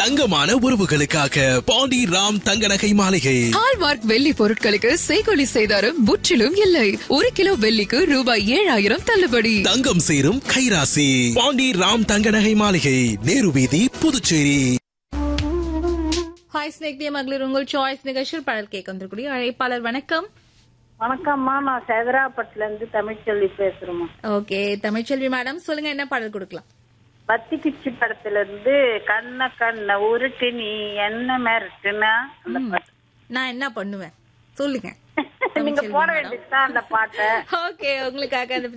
தங்கமான உறவுகளுக்காக பாண்டி ராம் தங்க நகை மாளிகை ஹால்மார்க் வெள்ளி பொருட்களுக்கு செய்கொலி செய்தாரும் முற்றிலும் இல்லை ஒரு கிலோ வெள்ளிக்கு ரூபாய் ஏழாயிரம் தள்ளுபடி தங்கம் சேரும் கைராசி பாண்டி ராம் தங்க நகை மாளிகை நேரு வீதி புதுச்சேரி ஹாய் ஸ்னேக் டே மகளிர் உங்கள் சாய்ஸ் நிகழ்ச்சியில் பாடல் கேட்க வந்திருக்கூடிய அழைப்பாளர் வணக்கம் வணக்கம்மா நான் சேதராப்பட்டுல இருந்து தமிழ்ச்செல்வி பேசுறேம்மா ஓகே தமிழ்ச்செல்வி மேடம் சொல்லுங்க என்ன பாடல் கொடுக்கலாம் பத்தி பிச்சு படத்துல இருந்து கண்ண கண்ண உருட்டு நீ என்ன மிரட்டுனா அந்த பாட்டு நான் என்ன பண்ணுவேன் சொல்லுங்க நீங்க போட வேண்டியதுதான் அந்த பாட்டை ஓகே உங்களுக்காக அந்த